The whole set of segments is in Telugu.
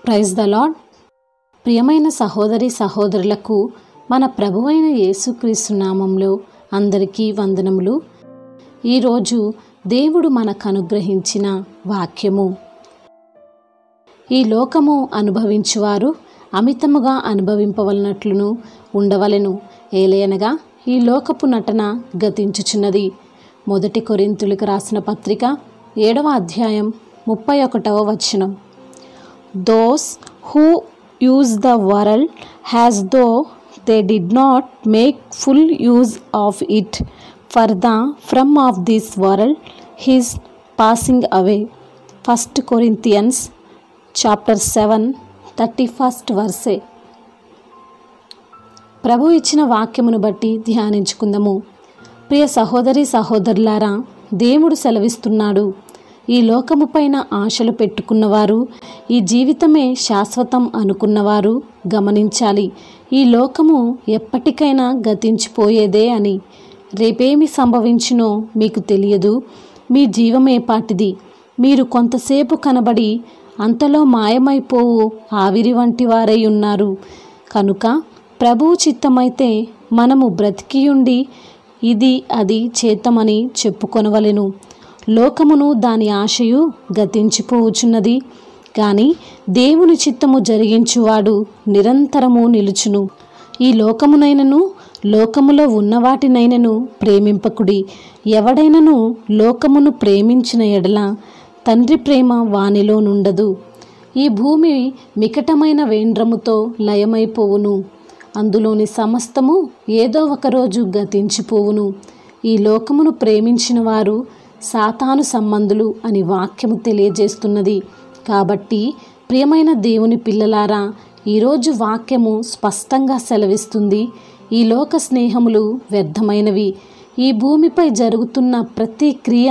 ప్రైజ్ ద లాడ్ ప్రియమైన సహోదరి సహోదరులకు మన ప్రభువైన యేసుక్రీస్తు నామంలో అందరికీ వందనములు ఈరోజు దేవుడు మనకు అనుగ్రహించిన వాక్యము ఈ లోకము అనుభవించువారు అమితముగా అనుభవింపవలనట్లును ఉండవలెను ఏలయనగా ఈ లోకపు నటన గతించుచున్నది మొదటి కొరింతులకు రాసిన పత్రిక ఏడవ అధ్యాయం ముప్పై ఒకటవ వచనం those who use the world has though they did not make full use of it for the form of this world is passing away first Corinthians chapter seven thirty first verse ప్రభు ఇచ్చిన వాక్యమును బట్టి ధ్యానించుకుందాము ప్రియ సహోదరి సహోదరులారా దేవుడు సెలవిస్తున్నాడు ఈ లోకము పైన ఆశలు పెట్టుకున్నవారు ఈ జీవితమే శాశ్వతం అనుకున్నవారు గమనించాలి ఈ లోకము ఎప్పటికైనా గతించిపోయేదే అని రేపేమి సంభవించునో మీకు తెలియదు మీ జీవమే పాటిది మీరు కొంతసేపు కనబడి అంతలో మాయమైపోవు ఆవిరి వంటి వారై ఉన్నారు కనుక ప్రభువు చిత్తమైతే మనము బ్రతికియుండి ఇది అది చేతమని చెప్పుకొనవలెను లోకమును దాని ఆశయు గతించిపోవచున్నది కానీ దేవుని చిత్తము జరిగించువాడు నిరంతరము నిలుచును ఈ లోకమునైనను లోకములో ఉన్నవాటినైనను ప్రేమింపకుడి ఎవడైనను లోకమును ప్రేమించిన ఎడల తండ్రి ప్రేమ వానిలో నుండదు ఈ భూమి మికటమైన వేండ్రముతో లయమైపోవును అందులోని సమస్తము ఏదో ఒకరోజు గతించిపోవును ఈ లోకమును ప్రేమించిన వారు సాతాను సంబంధులు అని వాక్యము తెలియజేస్తున్నది కాబట్టి ప్రియమైన దేవుని పిల్లలారా ఈరోజు వాక్యము స్పష్టంగా సెలవిస్తుంది ఈ లోక స్నేహములు వ్యర్థమైనవి ఈ భూమిపై జరుగుతున్న ప్రతి క్రియ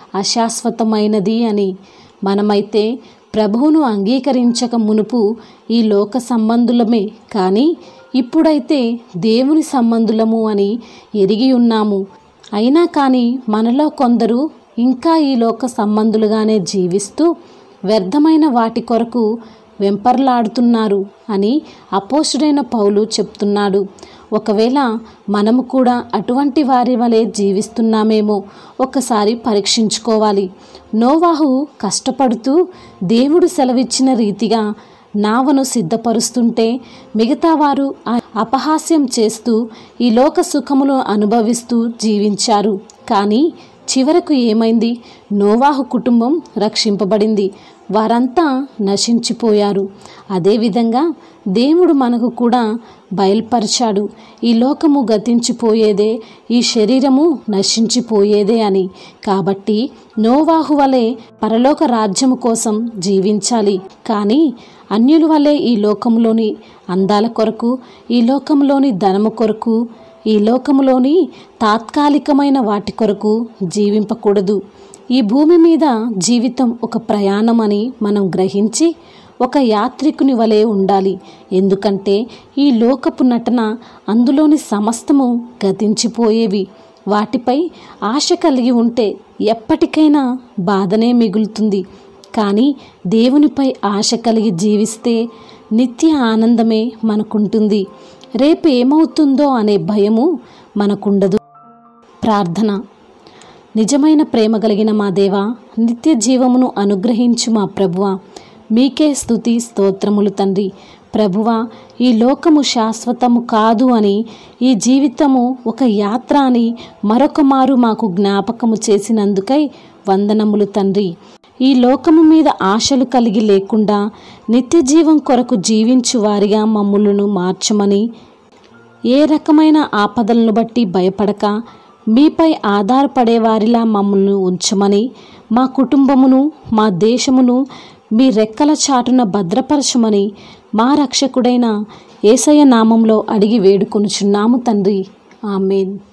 అశాశ్వతమైనది అని మనమైతే ప్రభువును అంగీకరించక మునుపు ఈ లోక సంబంధులమే కానీ ఇప్పుడైతే దేవుని సంబంధులము అని ఎరిగి ఉన్నాము అయినా కానీ మనలో కొందరు ఇంకా ఈ లోక సంబంధులుగానే జీవిస్తూ వ్యర్థమైన వాటి కొరకు వెంపర్లాడుతున్నారు అని అపోసుడైన పౌలు చెప్తున్నాడు ఒకవేళ మనము కూడా అటువంటి వారి వలె జీవిస్తున్నామేమో ఒకసారి పరీక్షించుకోవాలి నోవాహు కష్టపడుతూ దేవుడు సెలవిచ్చిన రీతిగా నావను సిద్ధపరుస్తుంటే మిగతా వారు అపహాస్యం చేస్తూ ఈ లోక సుఖములు అనుభవిస్తూ జీవించారు కానీ చివరకు ఏమైంది నోవాహు కుటుంబం రక్షింపబడింది వారంతా నశించిపోయారు అదేవిధంగా దేవుడు మనకు కూడా బయలుపరిచాడు ఈ లోకము గతించిపోయేదే ఈ శరీరము నశించిపోయేదే అని కాబట్టి నోవాహు వలె పరలోక రాజ్యము కోసం జీవించాలి కానీ అన్యుల వలె ఈ లోకంలోని అందాల కొరకు ఈ లోకంలోని ధనము కొరకు ఈ లోకములోని తాత్కాలికమైన వాటి కొరకు జీవింపకూడదు ఈ భూమి మీద జీవితం ఒక ప్రయాణం అని మనం గ్రహించి ఒక యాత్రికుని వలె ఉండాలి ఎందుకంటే ఈ లోకపు నటన అందులోని సమస్తము గతించిపోయేవి వాటిపై ఆశ కలిగి ఉంటే ఎప్పటికైనా బాధనే మిగులుతుంది కానీ దేవునిపై ఆశ కలిగి జీవిస్తే నిత్య ఆనందమే మనకుంటుంది రేపు ఏమవుతుందో అనే భయము మనకుండదు ప్రార్థన నిజమైన ప్రేమ కలిగిన మా దేవా నిత్య జీవమును అనుగ్రహించు మా ప్రభువ మీకే స్థుతి స్తోత్రములు తండ్రి ప్రభువ ఈ లోకము శాశ్వతము కాదు అని ఈ జీవితము ఒక యాత్ర అని మరొక మారు మాకు జ్ఞాపకము చేసినందుకై వందనములు తండ్రి ఈ లోకము మీద ఆశలు కలిగి లేకుండా నిత్య జీవం కొరకు జీవించు వారిగా మమ్ములను మార్చమని ఏ రకమైన ఆపదలను బట్టి భయపడక మీపై ఆధారపడే వారిలా మమ్మల్ని ఉంచమని మా కుటుంబమును మా దేశమును మీ రెక్కల చాటున భద్రపరచమని మా రక్షకుడైన ఏసయ్య నామంలో అడిగి వేడుకొనుచున్నాము తండ్రి ఆమెన్